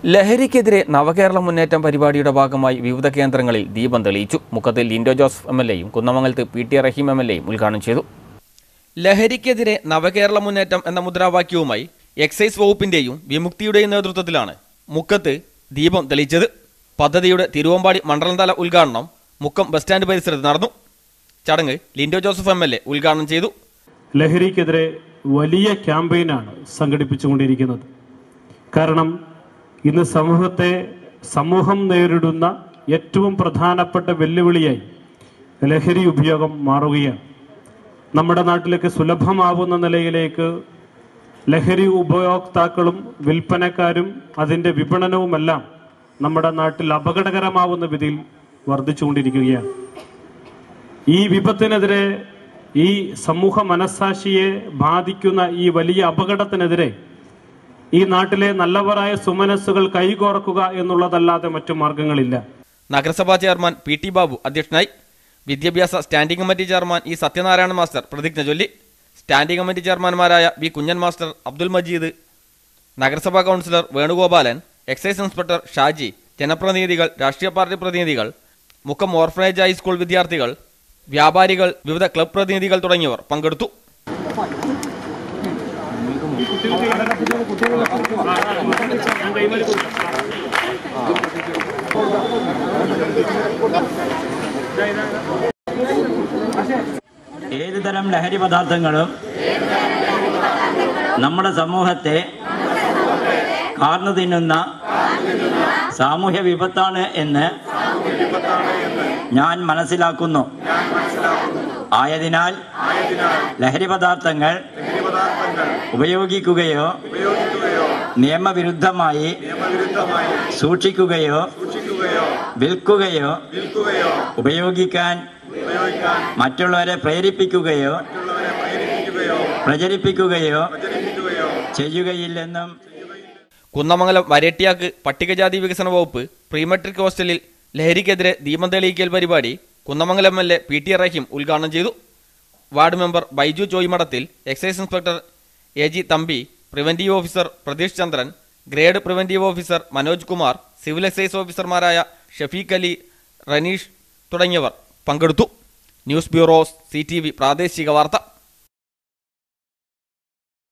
ലഹരിക്കെതിരെ നവകേരള മുന്നേറ്റം പരിപാടിയുടെ ഭാഗമായി വിവിധ കേന്ദ്രങ്ങളിൽ ദീപം തെളിയിച്ചു മുക്കത്തിൽ ലിൻഡോ ജോസഫ് എം എൽ എയും കുന്നമംഗലത്ത് P T Raheem M L എയും ഉദ്ഘാടനം ചെയ്തു ലഹരിക്കെതിരെ നവകേരള മുന്നേറ്റം എന്ന മുദ്രാവാക്യവുമായി എക്സൈസ് വകുപ്പിന്റെയും വിമുക്തിയുടെയും നേതൃത്വത്തിലാണ് മുക്കത്ത് ദീപം തെളിയിച്ചത് പദ്ധതിയുടെ തിരുവമ്പാടി മണ്ഡലതല ഉദ്ഘാടനം മുക്കം ബസ് സ്റ്റാൻഡ് പരിസരത്ത് നടന്നു ചടങ്ങ് Lindo Joseph M L A ഉദ്ഘാടനം ചെയ്തു ലഹരിക്കെതിരെ വലിയ ക്യാമ്പയിനാണ് സംഘടിപ്പിച്ചുകൊണ്ടിരിക്കുന്നത് കാരണം ഇന്ന് സമൂഹത്തെ സമൂഹം നേരിടുന്ന ഏറ്റവും പ്രധാനപ്പെട്ട വെല്ലുവിളിയായി ലഹരി ഉപയോഗം മാറുകയാണ് നമ്മുടെ നാട്ടിലേക്ക് സുലഭമാവുന്ന നിലയിലേക്ക് ലഹരി ഉപയോക്താക്കളും വിൽപ്പനക്കാരും അതിൻ്റെ വിപണനവുമെല്ലാം നമ്മുടെ നാട്ടിൽ അപകടകരമാവുന്ന വിധിയിൽ വർദ്ധിച്ചുകൊണ്ടിരിക്കുകയാണ് ഈ വിപത്തിനെതിരെ ഈ സമൂഹ മനസാക്ഷിയെ ബാധിക്കുന്ന ഈ വലിയ അപകടത്തിനെതിരെ ഈ നാട്ടിലെ നല്ലവരായ സുമനസ്സുകൾ കൈകോർക്കുക എന്നുള്ളതല്ലാതെ മറ്റു മാർഗങ്ങളില്ല നഗരസഭാ ചെയർമാൻ പി ടി ബാബു അധ്യക്ഷനായി വിദ്യാഭ്യാസ standing committee chairman E Sathyanarayana master പ്രതിജ്ഞ ചൊല്ലി സ്റ്റാൻഡിംഗ് കമ്മിറ്റി ചെയർമാൻമാരായ വി കുഞ്ഞൻ മാസ്റ്റർ അബ്ദുൽ മജീദ് നഗരസഭാ councillor Venugopalan excise inspector Shaji ജനപ്രതിനിധികൾ രാഷ്ട്രീയ പാർട്ടി പ്രതിനിധികൾ മുക്കം ഓർഫനേജ് ഹൈസ്കൂൾ വിദ്യാർത്ഥികൾ വ്യാപാരികൾ വിവിധ ക്ലബ് പ്രതിനിധികൾ തുടങ്ങിയവർ പങ്കെടുത്തു ഏത് തരം ലഹരി പദാർത്ഥങ്ങളും നമ്മുടെ സമൂഹത്തെ കാർന്നു തിന്നുന്ന സാമൂഹ്യ വിപത്താണ് എന്ന് ഞാൻ മനസ്സിലാക്കുന്നു ആയതിനാൽ ലഹരി പദാർത്ഥങ്ങൾ ഉപയോഗിക്കുകയോ നിയമവിരുദ്ധമായി സൂക്ഷിക്കുകയോ വിൽക്കുകയോ ഉപയോഗിക്കാൻ മറ്റുള്ളവരെ പ്രേരിപ്പിക്കുകയോ പ്രചരിപ്പിക്കുകയോ ചെയ്യുകയില്ലെന്നും കുന്നമംഗലം വരേട്ടിയാക്ക് പട്ടികജാതി വികസന വകുപ്പ് പ്രീമെട്രിക് ഹോസ്റ്റലിൽ ലഹരിക്കെതിരെ ദീപം തെളിയിക്കൽ പരിപാടി Kunnamangalam M L A P T Raheem ഉദ്ഘാടനം ചെയ്തു ward member Baiju Choimadathil excise inspector A G Thampi preventive officer Pratheesh Chandran grade preventive officer Manoj Kumar civil excise ഓഫീസർമാരായ ഷഫീഖ് അലി റനീഷ് തുടങ്ങിയവർ പങ്കെടുത്തു ന്യൂസ് ബ്യൂറോ സി പ്രാദേശിക വാർത്ത